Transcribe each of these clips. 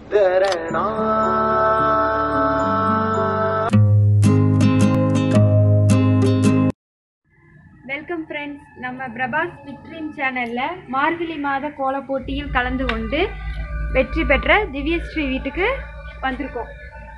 welcome friends நம்ம பிரபாஸ் விக்ட்ரின் சேனலில் மார்கழி மாத கோல போட்டியில் கலந்து கொண்டு வெற்றி பெற்ற திவ்யஸ்ரீ வீட்டுக்கு வந்திருக்கோம்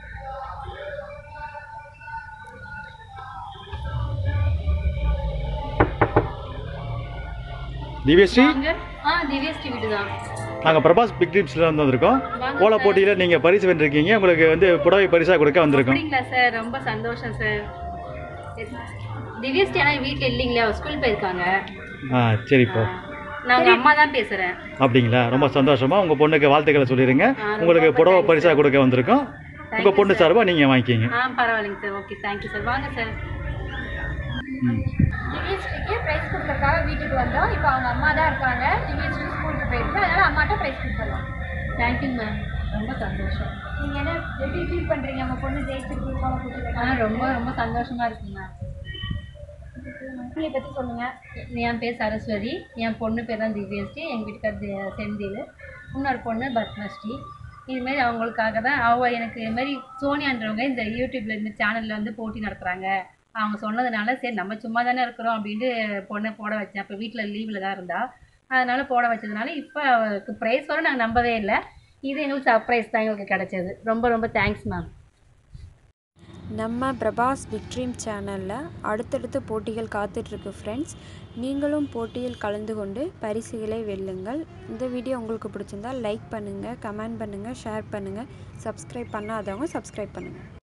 திவ்யஸ்ரீ ஆ திவ்யஸ்ரீ வீடு தான் நாங்கள் பிரபாஸ் பிக் ட்ரிப்ஸில் வந்து வந்திருக்கோம் கோல போட்டியில் நீங்கள் பரிசு வென்றிருக்கீங்க உங்களுக்கு வந்து புடவை பரிசாக கொடுக்க வந்திருக்கோம் அப்படிங்களா சார் ரொம்ப சந்தோஷம் சார் திவ்யஸ்ரீ ஆனால் வீட்டில் இல்லைங்களா ஸ்கூல் போயிருக்காங்க ஆ சரிப்பா நாங்கள் அம்மா தான் பேசுகிறேன் அப்படிங்களா ரொம்ப சந்தோஷமா உங்கள் பொண்ணுக்கு வாழ்த்துக்களை சொல்லிடுங்க உங்களுக்கு புடவை பரிசாக கொடுக்க வந்திருக்கோம் உங்கள் பொண்ணு சார்பாக நீங்கள் வாங்கிக்கிங்க ஆ பரவாயில்லைங்க சார் ஓகே தேங்க்யூ சார் வாங்க சார் ம் திவ்யஸ்ரீக்கு ப்ரைஸ் கொடுக்கறதுக்காக வீட்டுக்கு வந்தோம் இப்போ அவங்க அம்மா தான் இருக்காங்க திவ்யஸ்ரீ ஸ்கூலுக்கு போயிருக்கு அதனால அம்மாட்ட ப்ரைஸ் கொடுத்துடலாம் தேங்க்யூ மேம் ரொம்ப சந்தோஷம் நீங்கள் என்ன எப்படி ஃபீல் பண்ணுறீங்க உங்கள் பொண்ணு ஜெயிச்சிருக்கு கோல ஆ போட்டியில் ரொம்ப ரொம்ப சந்தோஷமா இருக்குங்க மேம் ஃபேமிலியை பற்றி சொல்லுங்கள் என் பேர் சரஸ்வதி என் பொண்ணு பேர் தான் திவ்யஸ்ரீ எங்கள் வீட்டுக்கார் தி- செந்தில் இன்னொரு பொண்ணு பத்மஸ்ரீ இதுமாரி அவங்களுக்காக தான் அவ எனக்கு இதுமாரி சோனியான்றவங்க இந்த யூடியூப்ல இந்த சேனலில் வந்து போட்டி நடத்துகிறாங்க அவங்க சொன்னதுனால சரி நம்ம சும்மா தானே இருக்கிறோம் அப்படின்ட்டு பொண்ணை போட வச்சேன் அப்போ வீட்டில் லீவில் தான் இருந்தா அதனால போட வச்சதுனால இப்போ அவருக்கு ப்ரைஸ் வரும் நாங்கள் நம்பவே இல்லை இது எங்களுக்கு சர்ப்ரைஸ் தான் எங்களுக்கு கிடைச்சது ரொம்ப ரொம்ப தேங்க்ஸ் மேம் நம்ம பிரபாஸ் பிக் ட்ரீம் சேனலில் அடுத்தடுத்த போட்டிகள் காத்துட்ருக்கு ஃப்ரெண்ட்ஸ் நீங்களும் போட்டியில் கலந்து கொண்டு பரிசுகளை வெல்லுங்கள் இந்த வீடியோ உங்களுக்கு பிடிச்சிருந்தா லைக் பண்ணுங்கள் கமெண்ட் பண்ணுங்கள் ஷேர் பண்ணுங்கள் சப்ஸ்கிரைப் பண்ணாதவங்க சப்ஸ்கிரைப் பண்ணுங்கள்